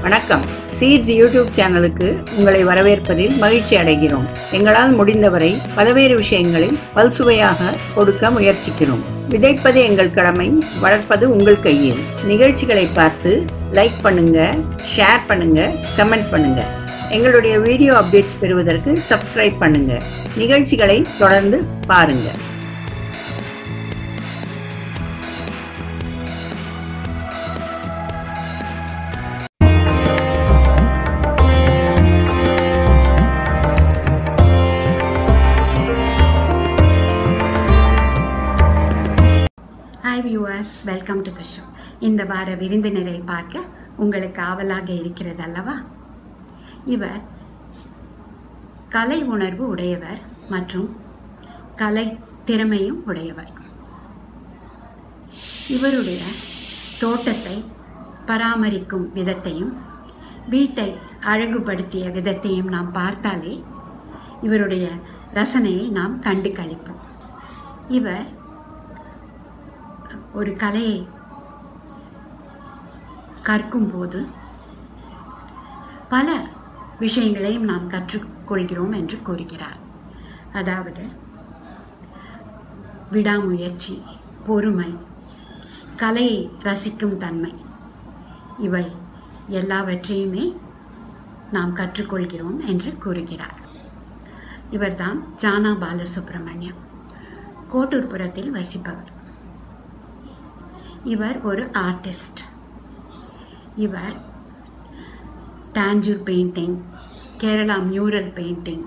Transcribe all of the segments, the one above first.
வணக்கம் seeds YouTube சேனலுக்கு உங்களை வரவேற்பதில் மகிழ்ச்சி அடைகிறோம் எங்களால் முடிந்தவரை பல்வேறு விஷயங்களில் பல்சுவையாக கொடுக்க முயற்சிக்கிறோம் விதைப்பது எங்கள் கடமை வளர்ப்பது உங்கள் கையில் நிகழ்ச்சிகளை பார்த்து லைக் பண்ணுங்க ஷேர் பண்ணுங்க கமெண்ட் பண்ணுங்க எங்களுடைய வீடியோ அப்டேட்ஸ் பெறுவதற்கு சப்ஸ்கிரைப் பண்ணுங்க நிகழ்ச்சிகளை தொடர்ந்து பாருங்க hi viewers welcome to the show இந்த வார விருந்தினரை பார்க்க உங்களுக்கு ஆவலாக இருக்கிறது அல்லவா இவர் கலை உணர்வு உடையவர் மற்றும் கலை திறமையும் உடையவர் இவருடைய தோட்டத்தை பராமரிக்கும் விதத்தையும் வீட்டை அழகுபடுத்திய விதத்தையும் நாம் பார்த்தாலே இவருடைய ரசனையை நாம் கண்டு கழிப்போம் இவர் ஒரு கலையை கற்கும்போது பல விஷயங்களையும் நாம் கற்றுக்கொள்கிறோம் என்று கூறுகிறார் அதாவது விடாமுயற்சி பொறுமை கலையை ரசிக்கும் தன்மை இவை எல்லாவற்றையுமே நாம் கற்றுக்கொள்கிறோம் என்று கூறுகிறார் இவர்தான் ஜானா பாலசுப்ரமணியம் கோட்டூர்புரத்தில் வசிப்பவர் இவர் ஒரு ஆர்டிஸ்ட் இவர் Tanjore painting Kerala mural painting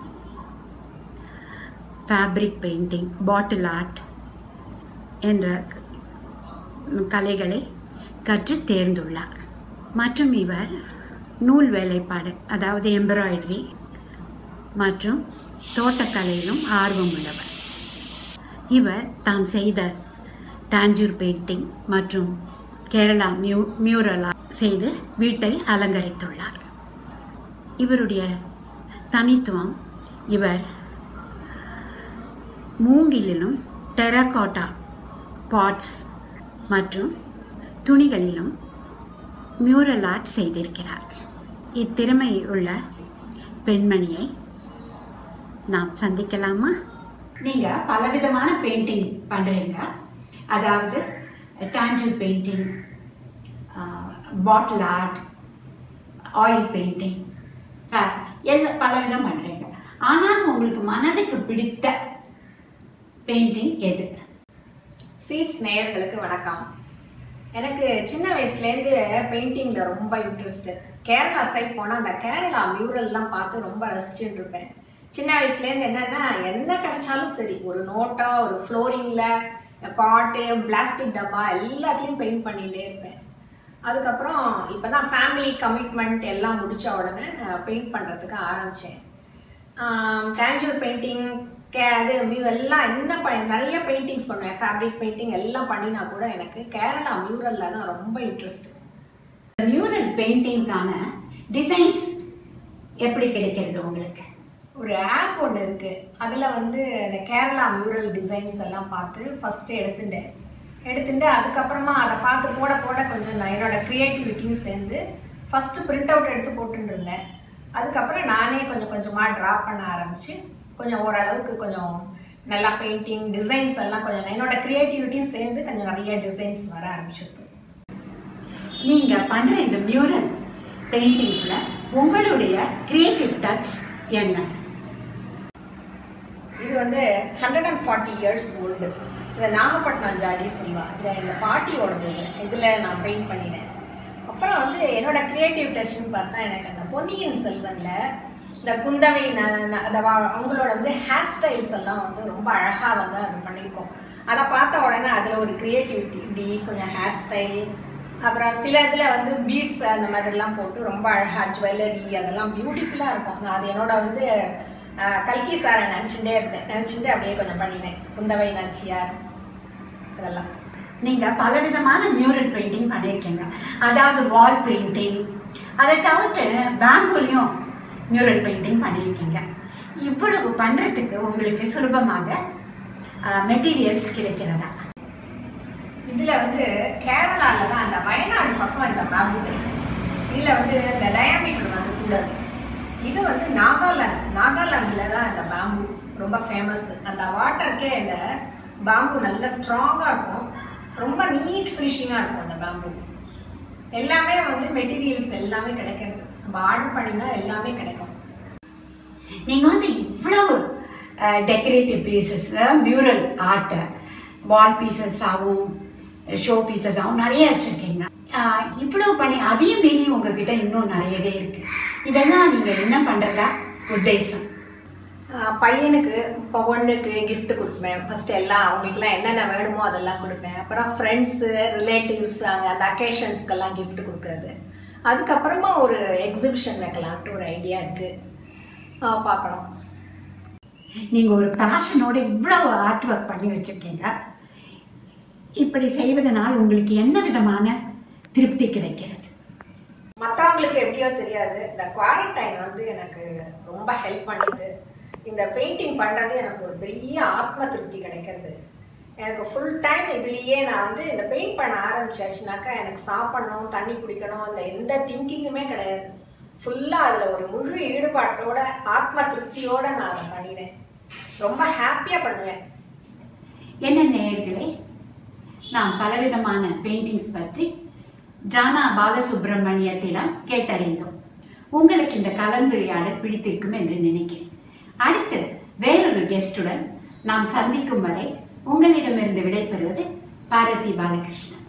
fabric painting bottle art என்ற கலைகளை கற்று தேர்ந்துள்ளார் மற்றும் இவர் நூல் வேலைப்பாடு அதாவது எம்ப்ராய்டரி மற்றும் தோட்டக்கலையிலும் ஆர்வம் உள்ளவர் இவர் தான் செய்த டாஞ்சூர் பெயிண்டிங் மற்றும் கேரளா மியூ மியூரலா செய்து வீட்டை அலங்கரித்துள்ளார் இவருடைய தனித்துவம் இவர் மூங்கிலிலும் டெரகோட்டா பாட்ஸ் மற்றும் துணிகளிலும் மியூரல் ஆர்ட் செய்திருக்கிறார் இத்திறமை உள்ள பெண்மணியை நாம் சந்திக்கலாமா நீங்கள் பலவிதமான பெயிண்டிங் பண்ணுறீங்க அதாவது Tanjore painting bottle art oil painting எல்லாம் பலவிதம் பண்ணுறீங்க ஆனால் உங்களுக்கு மனதுக்கு பிடித்த பெயிண்டிங் எது சீட்ஸ் நேயர்களுக்கு வணக்கம் எனக்கு சின்ன வயசுலேருந்து பெயிண்டிங்கில் ரொம்ப இன்ட்ரெஸ்ட்டு கேரளா சைட் போனால் அந்த கேரளா மியூரல்லாம் பார்த்து ரொம்ப ரசிச்சுட்டு இருப்பேன் சின்ன வயசுலேருந்து என்னென்னா என்ன கிடைச்சாலும் சரி ஒரு நோட்டா ஒரு ஃப்ளோரிங்கில் பாட்டு பிளாஸ்டிக் டப்பா எல்லாத்துலேயும் பெயிண்ட் பண்ணிகிட்டே இருப்பேன் அதுக்கப்புறம் இப்போ தான் ஃபேமிலி கமிட்மெண்ட் எல்லாம் முடித்த உடனே பெயிண்ட் பண்ணுறதுக்கு ஆரம்பித்தேன் டேஞ்சர் பெயிண்டிங் கே அது மியூ எல்லாம் என்ன ப நிறைய பெயிண்டிங்ஸ் பண்ணுவேன் ஃபேப்ரிக் பெயிண்டிங் எல்லாம் பண்ணினா கூட எனக்கு கேரளா மியூரலில் தான் ரொம்ப இன்ட்ரெஸ்ட் மியூரல் பெயிண்டிங்கான டிசைன்ஸ் எப்படி கிடைக்கிறது உங்களுக்கு ஒரு ஆப் ஒன்று இருக்குது அதில் வந்து இந்த கேரளா மியூரல் டிசைன்ஸ் எல்லாம் பார்த்து ஃபஸ்ட்டு எடுத்துட்டேன் எடுத்துட்டு அதுக்கப்புறமா அதை பார்த்து போட போட கொஞ்சம் நான் என்னோட க்ரியேட்டிவிட்டியும் சேர்ந்து ஃபஸ்ட்டு பிரிண்ட் அவுட் எடுத்து போட்டுட்டு இருந்தேன் அதுக்கப்புறம் நானே கொஞ்சம் கொஞ்சமாக ட்ரா பண்ண ஆரம்பித்து கொஞ்சம் ஓரளவுக்கு கொஞ்சம் நல்லா பெயிண்டிங் டிசைன்ஸ் எல்லாம் கொஞ்சம் என்னோட க்ரியேட்டிவிட்டியும் சேர்ந்து கொஞ்சம் நிறைய டிசைன்ஸ் வர ஆரம்பிச்சிருது நீங்கள் பண்ணுற இந்த மியூரல் பெயிண்டிங்ஸில் உங்களுடைய கிரியேட்டிவ் டச் என்ன இது வந்து hundred and forty years old இதை நாகப்பட்டினம் ஜாடி சொல்லுவா இதை எங்கள் பாட்டியோடது இது இதில் நான் பெயிண்ட் பண்ணினேன் அப்புறம் வந்து என்னோட கிரியேட்டிவ் டச்னு பார்த்தா எனக்கு அந்த பொன்னியின் செல்வனில் இந்த குந்தவை ந ந- அந்த வா- அவங்களோட வந்து ஹேர் ஸ்டைல்ஸ் எல்லாம் வந்து ரொம்ப அழகாக வந்து அது பண்ணியிருக்கோம் அதை பார்த்த உடனே அதில் ஒரு கிரியேட்டிவிட்டி இப்படி கொஞ்சம் ஹேர் ஸ்டைல் அப்புறம் சில இதில் வந்து பீட்ஸ் அந்த மாதிரிலாம் போட்டு ரொம்ப அழகாக ஜுவல்லரி அதெல்லாம் பியூட்டிஃபுல்லாக இருக்கும் நான் அது என்னோட வந்து அஹ், கல்கி சாரை நினச்சிட்டே இருந்தேன் நினச்சிட்டு அப்படியே கொஞ்சம் பண்ணினேன் குந்தவை நாச்சியார் அதெல்லாம் நீங்கள் பலவிதமான மியூரல் பெயிண்டிங் பண்ணியிருக்கீங்க அதாவது வால் பெயிண்டிங் அதை தவிர்த்து பேம்பூலையும் மியூரல் பெயிண்டிங் பண்ணியிருக்கீங்க இவ்வளவு பண்ணுறதுக்கு உங்களுக்கு சுலபமாக மெட்டீரியல்ஸ் கிடைக்கிறதா இதில் வந்து கேரளாவில் தான் அந்த வயநாடு பக்கம் இந்த பேம்பு கிடைக்கும் இதில் வந்து இந்த டயாமீட்டர் வந்து கூட இது வந்து நாகாலாந்து நாகாலாந்தில் தான் இந்த பேம்பு ரொம்ப ஃபேமஸ் அந்த வாட்டருக்கே இந்த பேம்பு நல்ல ஸ்ட்ராங்காக இருக்கும் ரொம்ப நீட் ஃபினிஷிங்காக இருக்கும் அந்த பேம்பு எல்லாமே வந்து மெட்டீரியல்ஸ் எல்லாமே கிடைக்கிறது நம்ம ஆர்டர் பண்ணினா எல்லாமே கிடைக்கும் நீங்கள் வந்து இவ்வளவு டெக்கரேட்டிவ் பீசஸ் மியூரல் ஆர்ட்டை வால் பீசஸாகவும் ஷோ பீசஸாகவும் நிறைய வச்சுருக்கீங்க இவ்வளவு பண்ணி அதையும் மீறி உங்ககிட்ட இன்னும் நிறையவே இருக்கு இதெல்லாம் நீங்கள் என்ன பண்ணுறதா உத்தேசம் ஆஹ் பையனுக்கு இப்போ பொண்ணுக்கு gift கொடுப்பேன் ஃபர்ஸ்ட் எல்லாம் அவங்களுக்குலாம் என்னென்ன வேணுமோ அதெல்லாம் கொடுப்பேன் அப்புறம் ஃப்ரெண்ட்ஸு ரிலேட்டிவ்ஸ் அங்கே அந்த அக்கேஷன்ஸ்க்கெல்லாம் gift கொடுக்குறது அதுக்கப்புறமா ஒரு எக்ஸிபிஷன் வைக்கலான்ட்டு ஒரு ஐடியா இருக்குது பார்க்கணும் நீங்கள் ஒரு பேஷனோட இவ்வளவு ஆர்ட் ஒர்க் பண்ணி வச்சுருக்கீங்க இப்படி செய்வதனால் உங்களுக்கு என்ன விதமான திருப்தி கிடைக்கிறது மற்றவங்களுக்கு எப்படியோ தெரியாது இந்த குவாரண்டைன் வந்து எனக்கு ரொம்ப ஹெல்ப் பண்ணுது இந்த பெயிண்டிங் பண்ணுறது எனக்கு ஒரு பெரிய ஆத்ம திருப்தி கிடைக்கிறது எனக்கு ஃபுல் டைம் இதுலேயே நான் வந்து இந்த பெயிண்ட் பண்ண ஆரம்பிச்சாச்சுனாக்கா எனக்கு சாப்பிடணும் தண்ணி குடிக்கணும் இந்த எந்த திங்கிங்குமே கிடையாது ஃபுல்லாக அதில் ஒரு முழு ஈடுபாட்டோட ஆத்ம திருப்தியோட நான் அதை பண்ணினேன் ரொம்ப ஹாப்பியாக பண்ணுவேன் என்ன நேயர்களே நாம் பலவிதமான பெயிண்டிங்ஸ் பற்றி ஜானா பாலசுப்ரமணியத்திடம் கேட்டறிந்தோம் உங்களுக்கு இந்த கலந்துரையாடல் பிடித்திருக்கும் என்று நினைக்கிறேன் அடுத்து வேறொரு கெஸ்டுடன் நாம் சந்திக்கும் வரை உங்களிடமிருந்து விடைபெறுவது பாரதி பாலகிருஷ்ணன்